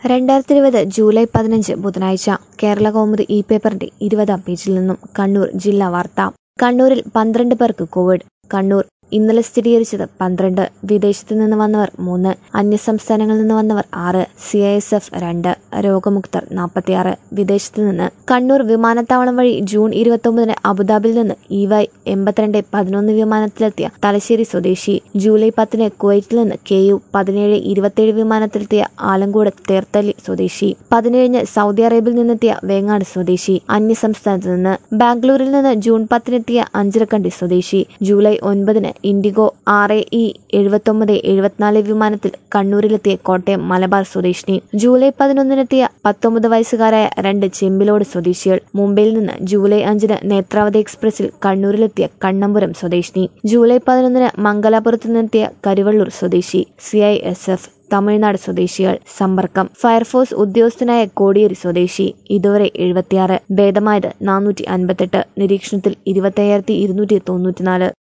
രണ്ടായിരത്തി ഇരുപത് ജൂലൈ പതിനഞ്ച് ബുധനാഴ്ച കേരള കൗമുദി ഇ പേപ്പറിന്റെ ഇരുപതാം പേജിൽ നിന്നും കണ്ണൂർ ജില്ലാ വാർത്ത കണ്ണൂരിൽ പന്ത്രണ്ട് പേർക്ക് കോവിഡ് കണ്ണൂർ ഇന്നലെ സ്ഥിരീകരിച്ചത് പന്ത്രണ്ട് വിദേശത്തു നിന്ന് വന്നവർ മൂന്ന് അന്യസംസ്ഥാനങ്ങളിൽ നിന്ന് വന്നവർ ആറ് സി ഐ എസ് എഫ് രണ്ട് രോഗമുക്തർ നാൽപ്പത്തിയാറ് വിദേശത്തു നിന്ന് കണ്ണൂർ വിമാനത്താവളം വഴി ജൂൺ ഇരുപത്തൊമ്പതിന് അബുദാബിയിൽ നിന്ന് ഇ വൈ എൺപത്തിരണ്ട് പതിനൊന്ന് വിമാനത്തിലെത്തിയ തലശ്ശേരി സ്വദേശി ജൂലൈ പത്തിന് കുവൈറ്റിൽ നിന്ന് കെ യു പതിനേഴ് ഇരുപത്തിയേഴ് വിമാനത്തിലെത്തിയ ആലങ്കോട് തേർത്തല്ലി സ്വദേശി പതിനേഴിന് സൗദി അറേബ്യയിൽ നിന്നെത്തിയ വേങ്ങാട് സ്വദേശി അന്യസംസ്ഥാനത്ത് നിന്ന് ബാംഗ്ലൂരിൽ നിന്ന് ജൂൺ പത്തിനെത്തിയ അഞ്ചരക്കണ്ടി സ്വദേശി ജൂലൈ ഒൻപതിന് ഇൻഡിഗോ ആർ എ ഇ എഴുപത്തൊമ്പത് എഴുപത്തിനാല് വിമാനത്തിൽ കണ്ണൂരിലെത്തിയ കോട്ടയം മലബാർ സ്വദേശിനി ജൂലൈ പതിനൊന്നിനെത്തിയ പത്തൊമ്പത് വയസ്സുകാരായ രണ്ട് ചെമ്പിലോട് സ്വദേശികൾ മുംബൈയിൽ നിന്ന് ജൂലൈ അഞ്ചിന് നേത്രാവതി എക്സ്പ്രസിൽ കണ്ണൂരിലെത്തിയ കണ്ണമ്പുരം സ്വദേശിനി ജൂലൈ പതിനൊന്നിന് മംഗലാപുരത്ത് നിന്നെത്തിയ കരുവള്ളൂർ സ്വദേശി C I S F Tamil Nadu സ്വദേശികൾ സമ്പർക്കം ഫയർഫോഴ്സ് ഉദ്യോഗസ്ഥനായ കോടിയേരി സ്വദേശി ഇതുവരെ എഴുപത്തിയാറ് ഭേദമായത് നാനൂറ്റി അൻപത്തെട്ട് നിരീക്ഷണത്തിൽ ഇരുപത്തയ്യായിരത്തി ഇരുന്നൂറ്റി തൊണ്ണൂറ്റിനാല്